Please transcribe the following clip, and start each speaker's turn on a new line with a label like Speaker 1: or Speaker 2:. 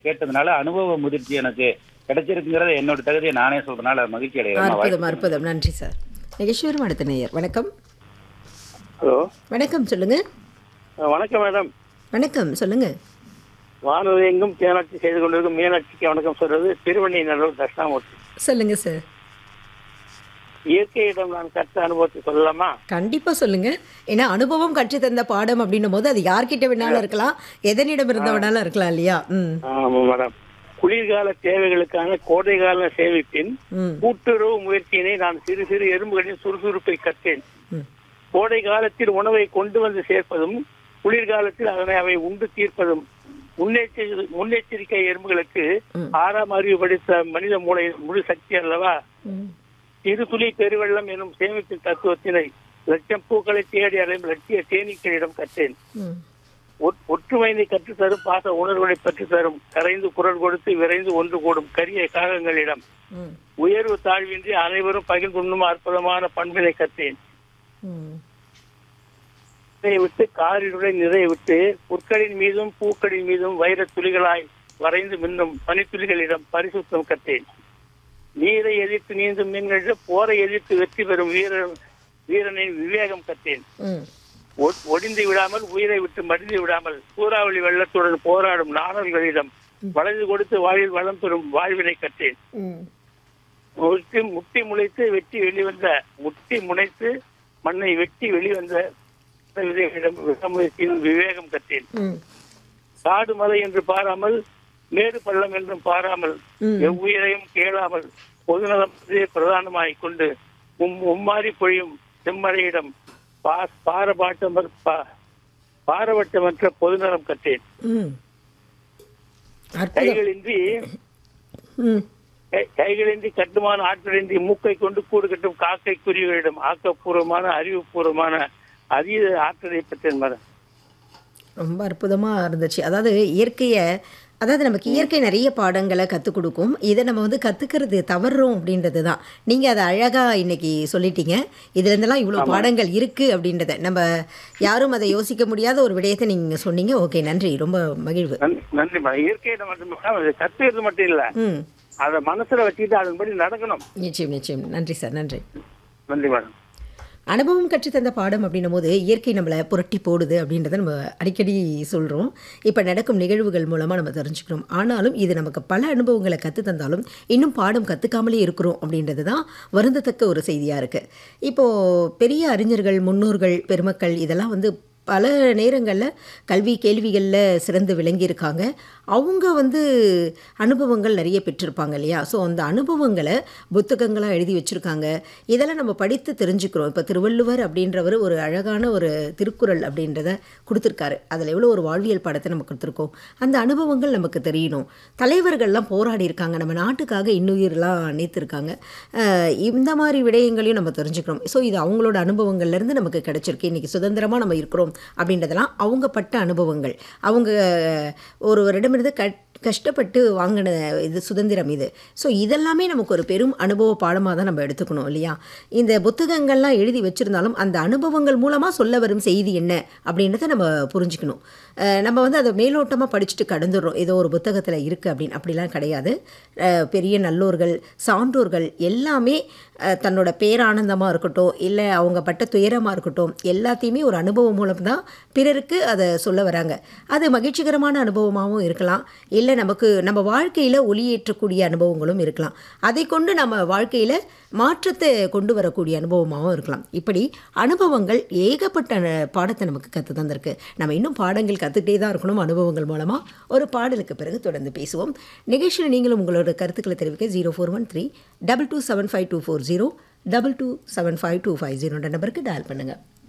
Speaker 1: கேட்டதுனால அனுபவ முதிர்ச்சி எனக்கு கிடைச்சிருக்குங்கிறத என்னோட தகுதியை நானே சொல்றதுனால மகிழ்ச்சி அடைகிறேன்
Speaker 2: அற்புதம் அற்புதம் நன்றி சார் நிகழ்ச்சியோரும் அடுத்த நேயர் வணக்கம்
Speaker 3: ஹலோ
Speaker 2: வணக்கம் சொல்லுங்க
Speaker 3: வணக்கம் மேடம்
Speaker 2: வணக்கம் சொல்லுங்க
Speaker 3: வானொலி எங்கும் தேனாட்சி செய்து கொண்டிருக்கும் மீனாட்சிக்கு வணக்கம் சொல்றது திருவண்ணி நல்லூர் தட்சிணாமூர்த்தி
Speaker 2: சொல்லுங்க சார்
Speaker 3: இயற்கையிடம் நான் கற்ற அனுபவத்தை சொல்லலாமா
Speaker 2: கண்டிப்பா சொல்லுங்க ஏன்னா அனுபவம் கற்று தந்த பாடம் அப்படின்னும் போது அது யார்கிட்ட வேணாலும் இருக்கலாம் எதனிடம் இருந்த வேணாலும் இருக்கலாம் இல்லையா ம்
Speaker 3: ஆமா மேடம் குளிர்கால தேவைகளுக்கான கோடைகால சேமிப்பின்
Speaker 2: ம்
Speaker 3: கூட்டுறவு முயற்சியினை நான் சிறு சிறு எறும்புகளின் சுறுசுறுப்பை கற்றேன்
Speaker 2: ம்
Speaker 3: கோடை காலத்தில் உணவை கொண்டு வந்து சேர்ப்பதும் குளிர்காலத்தில் அதனை அவை உண்டு தீர்ப்பதும் முன்னெச்சரி முன்னெச்சரிக்கை எறும்புகளுக்கு
Speaker 2: ம்.
Speaker 3: ஆறாம் அறிவு படித்த மனித மூளை முழு சக்தி அல்லவா
Speaker 2: ம்
Speaker 3: சிறு துளி பெருவெள்ளம் எனும் சேமிப்பின் தத்துவத்தினை லட்சம் பூக்களை தேடி அலையும் லட்சிய தேனீக்களிடம் கற்றேன்
Speaker 2: ம்
Speaker 3: ஒற்- ஒற்றுமையினை கற்றுத்தரும் பாச உணர்வுகளை பெற்றுத் தரும் கரைந்து குரல் கொடுத்து விரைந்து ஒன்று கூடும் கரிய காகங்களிடம்
Speaker 2: ம்
Speaker 3: உயர்வு தாழ்வின்றி அனைவரும் பகிர்ந்துண்ணும் அற்புதமான பண்பினை கற்றேன்
Speaker 2: ம்
Speaker 3: நிறைய விட்டு காரினுடைய நிறைய விட்டு புற்களின் மீதும் பூக்களின் மீதும் வைரத் துளிகளாய் வரைந்து மின்னும் பனித்துளிகளிடம் பரிசுத்தம் கற்றேன் நீரை எதிர்த்து நீந்தும் மீன்களிடம் போரை எதிர்த்து வெற்றி பெறும் வீரன் வீரனின் விவேகம் கற்றேன்
Speaker 2: ம்
Speaker 3: ஒ- ஒடிந்து விடாமல் உயிரை விட்டு மடிந்து விடாமல் சூறாவளி வெள்ளத்துடன் போராடும் நாணல்களிடம் வளைந்து கொடுத்து வாழ்வில் வளம் பெறும் வாழ்வினை கற்றேன்
Speaker 2: ம்
Speaker 3: முட்டி முட்டி முளைத்து வெட்டி வெளிவந்த முட்டி முனைத்து மண்ணை வெட்டி வெளிவந்த விதைகளிடம் விடாமுயற்சியின் விவேகம் கற்றேன்
Speaker 2: ம்
Speaker 3: காடு மலை என்று பாராமல் மேடு பள்ளம் என்றும் பாராமல்
Speaker 2: ம்.
Speaker 3: எவ்வுயிரையும் கேளாமல் பொதுநலத்தை பிரதானமாய் கொண்டு உம் உம்மாறி பொழியும் செம்மறையிடம் பா- பாரபாட்டமற் பா- பாரவட்டமற்ற பொதுநலம் கற்றேன்
Speaker 2: ம் அற்புதம்
Speaker 3: கைகளின்றி
Speaker 2: ம்
Speaker 3: கை- கைகளின்றி கட்டுமான ஆற்றலின்றி மூக்கை கொண்டு கூடு கட்டும் காக்கை குருவிகளிடம் ஆக்கப்பூர்வமான அறிவுபூர்வமான அதீத ஆற்றலை பெற்றேன் மேடம்
Speaker 2: ரொம்ப அற்புதமாக இருந்துச்சு அதாவது இயற்கையை அதாவது நமக்கு இயற்கை நிறைய பாடங்களை கற்றுக் கொடுக்கும் இதை நம்ம வந்து கற்றுக்கிறது தவறுறோம் அப்படின்றது தான் நீங்கள் அதை அழகாக இன்னைக்கு சொல்லிட்டீங்க இதுலேருந்தெல்லாம் இவ்வளோ பாடங்கள் இருக்குது அப்படின்றத நம்ம யாரும் அதை யோசிக்க முடியாத ஒரு விடயத்தை நீங்கள் சொன்னீங்க ஓகே நன்றி ரொம்ப மகிழ்வு
Speaker 3: நன்றி நன்றி மேடம் இயற்கையை மட்டும் அது கத்துக்கிறது மட்டும் இல்ல
Speaker 2: ம்
Speaker 3: அதை மனசுல வச்சுக்கிட்டு அதன்படி நடக்கணும்
Speaker 2: நிச்சயம் நிச்சயம் நன்றி சார் நன்றி
Speaker 3: நன்றி மேடம்
Speaker 2: அனுபவம் கற்றுத்தந்த பாடம் அப்படின்னும் போது இயற்கை நம்மளை புரட்டி போடுது அப்படின்றத நம்ம அடிக்கடி சொல்கிறோம் இப்போ நடக்கும் நிகழ்வுகள் மூலமாக நம்ம தெரிஞ்சுக்கிறோம் ஆனாலும் இது நமக்கு பல அனுபவங்களை கற்று தந்தாலும் இன்னும் பாடம் கற்றுக்காமலே இருக்கிறோம் அப்படின்றது தான் வருந்தத்தக்க ஒரு செய்தியாக இருக்குது இப்போது பெரிய அறிஞர்கள் முன்னோர்கள் பெருமக்கள் இதெல்லாம் வந்து பல நேரங்களில் கல்வி கேள்விகளில் சிறந்து விளங்கியிருக்காங்க அவங்க வந்து அனுபவங்கள் நிறைய பெற்றிருப்பாங்க இல்லையா ஸோ அந்த அனுபவங்களை புத்தகங்களாக எழுதி வச்சுருக்காங்க இதெல்லாம் நம்ம படித்து தெரிஞ்சுக்கிறோம் இப்போ திருவள்ளுவர் அப்படின்றவர் ஒரு அழகான ஒரு திருக்குறள் அப்படின்றத கொடுத்துருக்காரு அதில் எவ்வளோ ஒரு வாழ்வியல் பாடத்தை நம்ம கொடுத்துருக்கோம் அந்த அனுபவங்கள் நமக்கு தெரியணும் தலைவர்கள்லாம் போராடி இருக்காங்க நம்ம நாட்டுக்காக இன்னுயிர்லாம் நீத்திருக்காங்க அஹ் இந்த மாதிரி விடயங்களையும் நம்ம தெரிஞ்சுக்கிறோம் ஸோ இது அவங்களோட அனுபவங்கள்லேருந்து நமக்கு கிடைச்சிருக்கு இன்றைக்கி சுதந்திரமாக நம்ம இருக்கிறோம் அப்படின்றதெல்லாம் அவங்க பட்ட அனுபவங்கள் அவங்க ஒருவரிடமிருந்து கட் கஷ்டப்பட்டு வாங்கின இது சுதந்திரம் இது ஸோ இதெல்லாமே நமக்கு ஒரு பெரும் அனுபவ பாடமாக தான் நம்ம எடுத்துக்கணும் இல்லையா இந்த புத்தகங்கள்லாம் எழுதி வச்சுருந்தாலும் அந்த அனுபவங்கள் மூலமாக சொல்ல வரும் செய்தி என்ன அப்படின்றத நம்ம புரிஞ்சுக்கணும் அஹ் நம்ம வந்து அதை மேலோட்டமாக படிச்சுட்டு கடந்துடுறோம் ஏதோ ஒரு புத்தகத்தில் இருக்குது அப்படின்னு அப்படிலாம் கிடையாது அஹ் பெரிய நல்லோர்கள் சான்றோர்கள் எல்லாமே அஹ் தன்னோட பேரானந்தமாக இருக்கட்டும் இல்லை அவங்க பட்ட துயரமாக இருக்கட்டும் எல்லாத்தையுமே ஒரு அனுபவம் மூலம் தான் பிறருக்கு அதை சொல்ல வராங்க அது மகிழ்ச்சிகரமான அனுபவமாகவும் இருக்கலாம் இல்லை நமக்கு நம்ம வாழ்க்கையில் ஒளியேற்றக்கூடிய அனுபவங்களும் இருக்கலாம் அதை கொண்டு நம்ம வாழ்க்கையில் மாற்றத்தை கொண்டு வரக்கூடிய அனுபவமாகவும் இருக்கலாம் இப்படி அனுபவங்கள் ஏகப்பட்ட அஹ், பாடத்தை நமக்கு கற்று தந்திருக்கு நம்ம இன்னும் பாடங்கள் கற்றுக்கிட்டே தான் இருக்கணும் அனுபவங்கள் மூலமாக ஒரு பாடலுக்கு பிறகு தொடர்ந்து பேசுவோம் நிகழ்ச்சியில் நீங்களும் உங்களோட கருத்துக்களை தெரிவிக்க zero four one three double two seven five two four zero double two seven five two five ஜீரோன்ற நம்பருக்கு டயல் பண்ணுங்கள்